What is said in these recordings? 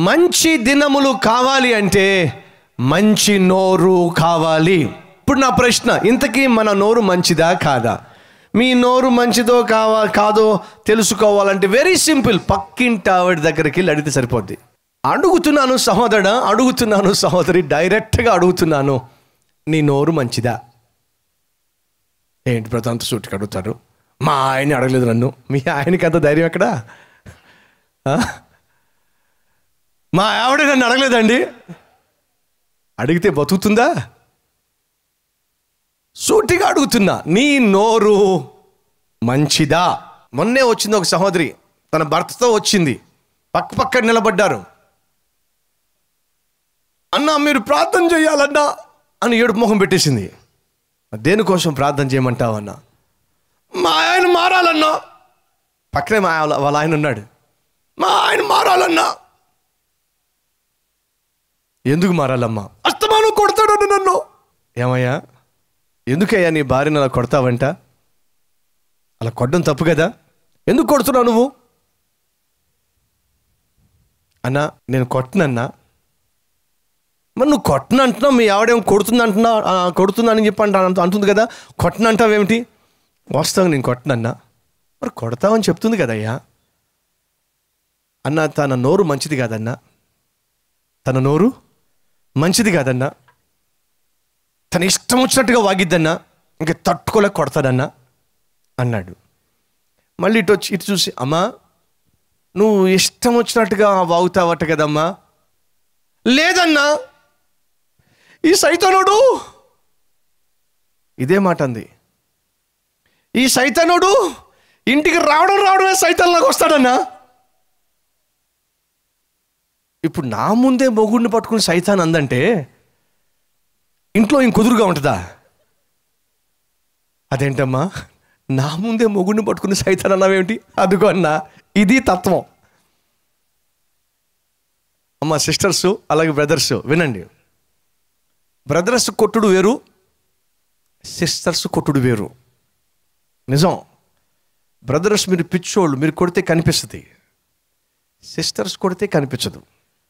మంచి దినములు కావాలి అంటే మంచి నోరు కావాలి ఇప్పుడు నా ప్రశ్న ఇంతకీ మన నోరు మంచిదా కాదా మీ నోరు మంచిదో కావా కాదో తెలుసుకోవాలంటే వెరీ సింపుల్ పక్కింటి ఆవిడ దగ్గరికి వెళ్ళి అడిగితే సరిపోద్ది అడుగుతున్నాను సహోదరుడా అడుగుతున్నాను సహోదరి డైరెక్ట్గా అడుగుతున్నాను నీ నోరు మంచిదా ఏంటి బ్రత అంత సూటికి అడుగుతారు మా ఆయన అడగలేదు నన్ను మీ ఆయనకి అంత ధైర్యం ఎక్కడా ఆ? మా ఆవిడ నన్ను అడగలేదండి అడిగితే బతుకుతుందా సూటిగా అడుగుతున్నా నీ నోరు మంచిదా మొన్నే వచ్చింది ఒక సహోదరి తన భర్తతో వచ్చింది పక్క పక్క నిలబడ్డారు అన్నా మీరు ప్రార్థన చేయాలన్నా అని ఏడుపు మొహం పెట్టేసింది దేనికోసం ప్రార్థన చేయమంటావన్నా మా ఆయన మారాలన్నా పక్కనే మా వాళ్ళ వాళ్ళ ఆయన ఉన్నాడు మా ఆయన మారాలన్నా ఎందుకు మారాలమ్మా అస్తమానం కొడతాడు నన్ను ఏమయ్యా ఎందుకయ్యా నీ భార్యను అలా కొడతావంట అలా కొట్టడం తప్పు కదా ఎందుకు కొడుతున్నావు నువ్వు అన్నా నేను కొట్టనన్నా మరి నువ్వు కొట్టను అంటున్నావు మీ ఆవిడేం కొడుతుంది అంటున్నా కొడుతుందని చెప్పి అంట అంట- అంటుంది కదా కొట్టను అంటావేమిటి వాస్తవం నేను కొట్టనన్నా మరి కొడతావని చెప్తుంది కదయ్యా అన్న తన నోరు మంచిది కాదన్నా తన నోరు మంచిది కాదన్నా తన ఇష్టం వచ్చినట్టుగా వాగిద్దన్నా ఇంక తట్టుకోలేక కొడతాడన్నా అన్నాడు మళ్ళీ ఇటు వచ్చి ఇటు చూసి అమ్మా నువ్వు ఇష్టం వచ్చినట్టుగా వాగుతావట కదమ్మా లేదన్నా ఈ సైతనుడు ఇదే మాట అంది ఈ సైతనుడు ఇంటికి రావడం రావడమే సైతంలాగా వస్తాడన్నా ఇప్పుడు నా ముందే మొగుడిని పట్టుకుని సైతాన్ అందంటే ఇంట్లో ఇంక కుదురుగా ఉంటుందా అదేంటమ్మా నా ముందే మొగుడిని పట్టుకుని సైతాన్ అన్నావేమిటి అదిగో అన్నా ఇది తత్వం అమ్మ సిస్టర్స్ అలాగే బ్రదర్స్ వినండి బ్రదర్స్ కొట్టుడు వేరు సిస్టర్స్ కొట్టుడు వేరు నిజం బ్రదర్స్ మీరు పిచ్చోళ్ళు మీరు కొడితే కనిపిస్తుంది సిస్టర్స్ కొడితే కనిపించదు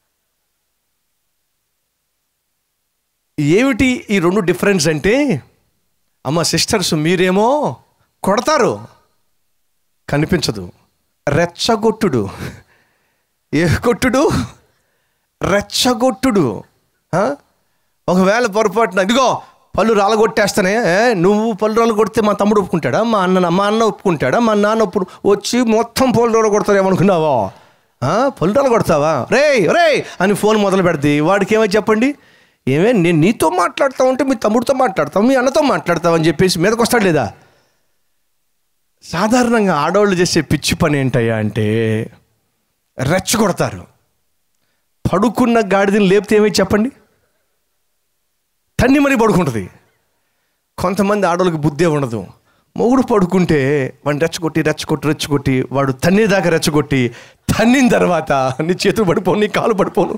ఏమిటి ఈ రెండు డిఫరెన్స్ అంటే అమ్మ సిస్టర్స్ మీరేమో కొడతారు కనిపించదు రెచ్చగొట్టుడు ఏ కొట్టుడు రెచ్చగొట్టుడు ఆ? ఒకవేళ పొరపాటున ఇదిగో పళ్ళు రాలగొట్టేస్తానే ఏ, నువ్వు పళ్ళు రాళ్ళు కొడితే మా తమ్ముడు ఒప్పుకుంటాడా మా అన్న మా అన్న ఒప్పుకుంటాడా మా నాన్న ఒప్పుడు వచ్చి మొత్తం పళ్ళు రాళ్ళు కొడతారు ఏమనుకున్నావా ఆ, పళ్ళు రాళ్ళు కొడతావా రే రే అని ఫోన్ మొదలు పెడది వాడికి ఏమై చెప్పండి ఏమే నేను నీతో మాట్లాడుతా ఉంటే మీ తమ్ముడితో మాట్లాడతావు మీ అన్నతో మాట్లాడతావు అని చెప్పేసి మీదకి వస్తాడు లేదా సాధారణంగా ఆడవాళ్ళు చేసే పిచ్చి పని ఏంటయ్యా అంటే రెచ్చగొడతారు పడుకున్న గాడిదని లేపితే ఏమై చెప్పండి తన్ని మరి పడుకుంటుంది కొంతమంది ఆడవాళ్ళకి బుద్ధే ఉండదు మొగుడు పడుకుంటే వాడిని రెచ్చగొట్టి రెచ్చగొట్టి రెచ్చగొట్టి వాడు తన్నేదాకా రెచ్చగొట్టి తన్నిన తర్వాత నీ చేతులు పడిపోను నీ కాలు పడిపోను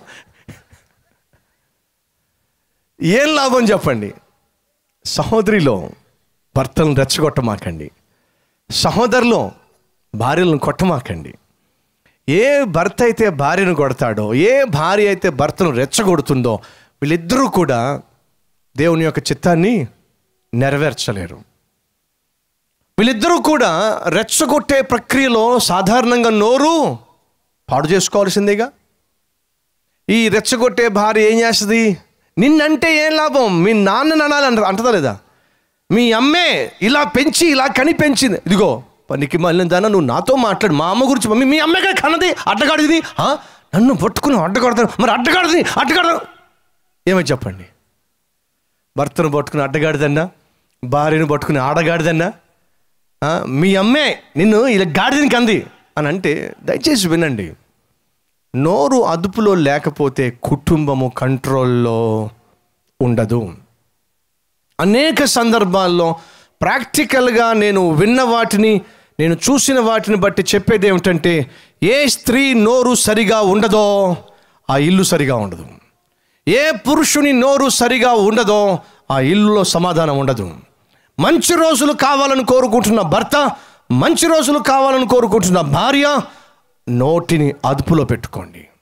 ఏం లాభం చెప్పండి సహోదరిలో భర్తలను రెచ్చగొట్టమాకండి సహోదరులో భార్యలను కొట్టమాకండి ఏ భర్త అయితే భార్యను కొడతాడో ఏ భార్య అయితే భర్తను రెచ్చగొడుతుందో వీళ్ళిద్దరూ కూడా దేవుని యొక్క చిత్తాన్ని నెరవేర్చలేరు వీళ్ళిద్దరూ కూడా రెచ్చగొట్టే ప్రక్రియలో సాధారణంగా నోరు పాడు చేసుకోవాల్సిందేగా ఈ రెచ్చగొట్టే భార్య ఏం చేస్తుంది నిన్నంటే ఏం లాభం మీ నాన్న అనాలి అంట అంటదా లేదా మీ అమ్మే ఇలా పెంచి ఇలా కని పెంచింది ఇదిగో పనికి మళ్ళీ దాన నువ్వు నాతో మాట్లాడు మా అమ్మ గురించి మీ- మీ అమ్మగా కన్నది అడ్డగాడిది ఆ? నన్ను పట్టుకుని అడ్డగాడతాను మరి అడ్డగాడిది అడ్డగాడదు ఏమని చెప్పండి భర్తను పట్టుకుని అడ్డగాడిదన్నా భార్యను పట్టుకుని ఆడగాడిదన్నా ఆ? మీ అమ్మే నిన్ను ఇలా గాడిదని కంది అని అంటే దయచేసి వినండి నోరు అదుపులో లేకపోతే కుటుంబము కంట్రోల్లో ఉండదు అనేక సందర్భాల్లో ప్రాక్టికల్గా నేను విన్న వాటిని నేను చూసిన వాటిని బట్టి చెప్పేది ఏమిటంటే ఏ స్త్రీ నోరు సరిగా ఉండదో ఆ ఇల్లు సరిగా ఉండదు ఏ పురుషుని నోరు సరిగా ఉండదో ఆ ఇల్లులో సమాధానం ఉండదు మంచి రోజులు కావాలని కోరుకుంటున్న భర్త మంచి రోజులు కావాలని కోరుకుంటున్న భార్య నోటిని అదుపులో పెట్టుకోండి